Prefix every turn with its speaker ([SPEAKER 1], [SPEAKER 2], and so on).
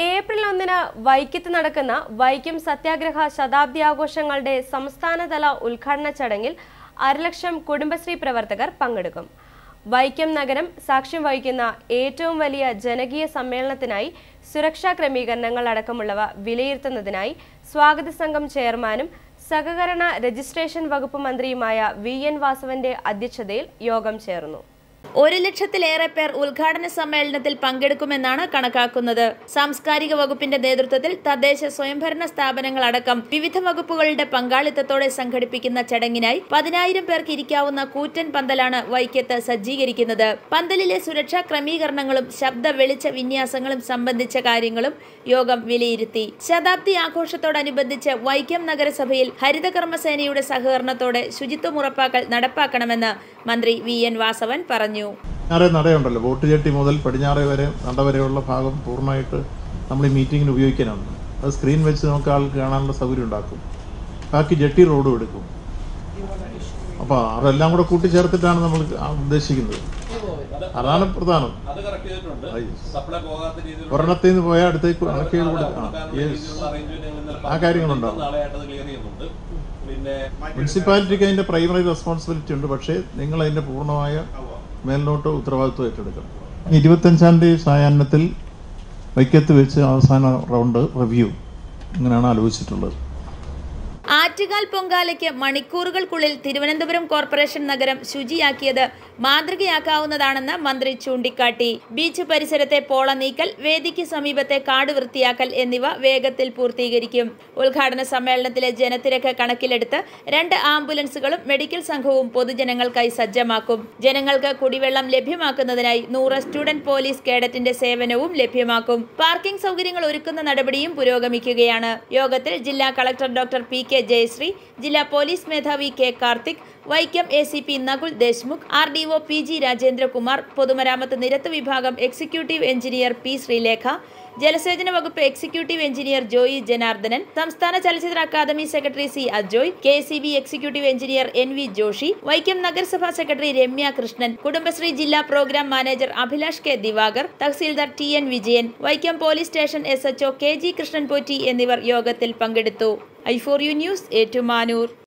[SPEAKER 1] April ഒന്നിന് വൈക്കത്ത് നടക്കുന്ന വൈക്കം സത്യാഗ്രഹ ശതാബ്ദി ആഘോഷങ്ങളുടെ സംസ്ഥാനതല ഉദ്ഘാടന ചടങ്ങിൽ അരലക്ഷം കുടുംബശ്രീ പ്രവർത്തകർ പങ്കെടുക്കും വൈക്കം നഗരം സാക്ഷ്യം വഹിക്കുന്ന ഏറ്റവും വലിയ ജനകീയ സമ്മേളനത്തിനായി സുരക്ഷാ ക്രമീകരണങ്ങൾ അടക്കമുള്ളവ വിലയിരുത്തുന്നതിനായി സ്വാഗത സംഘം ചെയർമാനും സഹകരണ രജിസ്ട്രേഷൻ വകുപ്പ് മന്ത്രിയുമായ വി എൻ വാസവന്റെ അധ്യക്ഷതയിൽ യോഗം ചേർന്നു
[SPEAKER 2] ഒരു ലക്ഷത്തിലേറെ പേർ ഉദ്ഘാടന സമ്മേളനത്തിൽ പങ്കെടുക്കുമെന്നാണ് കണക്കാക്കുന്നത് സാംസ്കാരിക വകുപ്പിന്റെ നേതൃത്വത്തിൽ തദ്ദേശ സ്വയംഭരണ സ്ഥാപനങ്ങൾ അടക്കം വിവിധ വകുപ്പുകളുടെ പങ്കാളിത്തത്തോടെ സംഘടിപ്പിക്കുന്ന ചടങ്ങിനായി പതിനായിരം പേർക്ക് ഇരിക്കാവുന്ന കൂറ്റൻ പന്തലാണ് വൈക്കത്ത് സജ്ജീകരിക്കുന്നത് പന്തലിലെ സുരക്ഷാ ക്രമീകരണങ്ങളും ശബ്ദ വെളിച്ച വിന്യാസങ്ങളും സംബന്ധിച്ച കാര്യങ്ങളും യോഗം വിലയിരുത്തി ശതാബ്ദി ആഘോഷത്തോടനുബന്ധിച്ച് വൈക്കം നഗരസഭയിൽ ഹരിതകർമ്മസേനയുടെ സഹകരണത്തോടെ ശുചിത്വം ഉറപ്പാക്കൽ നടപ്പാക്കണമെന്ന് മന്ത്രി വി എൻ വാസവൻ പറഞ്ഞു
[SPEAKER 3] പടിഞ്ഞാറേ നടയുണ്ടല്ലോ ബോട്ട് ജെട്ടി മുതൽ പടിഞ്ഞാറേ വരെ നട വരെയുള്ള ഭാഗം പൂർണ്ണമായിട്ട് നമ്മൾ ഈ മീറ്റിങ്ങിന് ഉപയോഗിക്കാനാണ് അത് സ്ക്രീൻ വെച്ച് നമുക്ക് ആൾക്ക് കാണാനുള്ള സൗകര്യം ഉണ്ടാക്കും ബാക്കി ജെട്ടി റോഡും എടുക്കും അപ്പോൾ അതെല്ലാം കൂടെ കൂട്ടിച്ചേർത്തിട്ടാണ് നമ്മൾ ഉദ്ദേശിക്കുന്നത് അതാണ് പ്രധാനം
[SPEAKER 4] അത് കറക്റ്റ് ചെയ്തിട്ടുണ്ട്
[SPEAKER 3] ആ, yes.
[SPEAKER 4] സപ്ലൈ പോകാത്ത രീതിയിലുള്ള
[SPEAKER 3] ഒരെണ്ണത്തിൽ നിന്ന് പോയാൽ അടുത്തേക്ക് കണക്ട് ചെയ്ത് കൊടുക്കും ആ
[SPEAKER 4] കൊടുക്കാനുള്ള
[SPEAKER 3] യെസ്
[SPEAKER 4] രീതിയിലുള്ള arrangement ഞങ്ങൾ ഇന്നലെ
[SPEAKER 3] ആ കാര്യങ്ങളുണ്ടാവും.
[SPEAKER 4] നാളെയായിട്ട് അത് ക്ലിയർ ചെയ്യുന്നുണ്ട് പിന്നെ
[SPEAKER 3] മുനിസിപ്പാലിറ്റിക്ക് അതിന്റെ പ്രൈമറി റെസ്പോൺസിബിലിറ്റി ഉണ്ട് പക്ഷേ നിങ്ങൾ അതിന്റെ പൂർണ്ണമായ മേൽനോട്ട് ഉത്തരവാദിത്വം ഏറ്റെടുക്കണം ഇരുപത്തഞ്ചാം തീയതി സായാഹ്നത്തിൽ വൈക്കത്ത് വെച്ച് അവസാന റൗണ്ട് റിവ്യൂ ഇങ്ങനെയാണ് ആലോചിച്ചിട്ടുള്ളത്
[SPEAKER 2] ആറ്റുകാൽ പൊങ്കാലയ്ക്ക് മണിക്കൂറുകൾക്കുള്ളിൽ തിരുവനന്തപുരം കോർപ്പറേഷൻ നഗരം ശുചിയാക്കിയത് മാതൃകയാക്കാവുന്നതാണെന്ന് മന്ത്രി ചൂണ്ടിക്കാട്ടി ബീച്ച് പരിസരത്തെ പോള നീക്കൽ വേദിക്ക് സമീപത്തെ കാട് വൃത്തിയാക്കൽ എന്നിവ വേഗത്തിൽ പൂർത്തീകരിക്കും ഉദ്ഘാടന സമ്മേളനത്തിലെ ജനത്തിരക്ക് കണക്കിലെടുത്ത് രണ്ട് ആംബുലൻസുകളും മെഡിക്കൽ സംഘവും പൊതുജനങ്ങൾക്കായി സജ്ജമാക്കും ജനങ്ങൾക്ക് കുടിവെള്ളം ലഭ്യമാക്കുന്നതിനായി നൂറ് സ്റ്റുഡന്റ് പോലീസ് കേഡറ്റിന്റെ സേവനവും ലഭ്യമാക്കും പാർക്കിംഗ് സൗകര്യങ്ങൾ ഒരുക്കുന്ന നടപടിയും പുരോഗമിക്കുകയാണ് യോഗത്തിൽ ജില്ലാ collector doctor P K Jayasree ജില്ലാ പോലീസ് മേധാവി K Karthik Vaikom A C P Nakul Deshmukh R D O P G Rajendrakumar പൊതുമരാമത്ത് നിരത്ത് വിഭാഗം എക്സിക്യൂട്ടീവ് എഞ്ചിനീയർ പി ശ്രീലേഖ ജലസേചന വകുപ്പ് എക്സിക്യൂട്ടീവ് എഞ്ചിനീയർ ജോയി ജനാർദ്ദനൻ സംസ്ഥാന ചലച്ചിത്ര academy secretary C Ajoy K C B executive engineer N V Joshi Vaikom നഗരസഭാ സെക്രട്ടറി രമ്യ കൃഷ്ണൻ കുടുംബശ്രീ ജില്ലാ programme manager Abhilash K Diwakar തഹസീൽദാർ T N Vijayan Vaikom police station S H O K G Krishnan Potti എന്നിവർ യോഗത്തിൽ പങ്കെടുത്തു I four U news Ettumanoor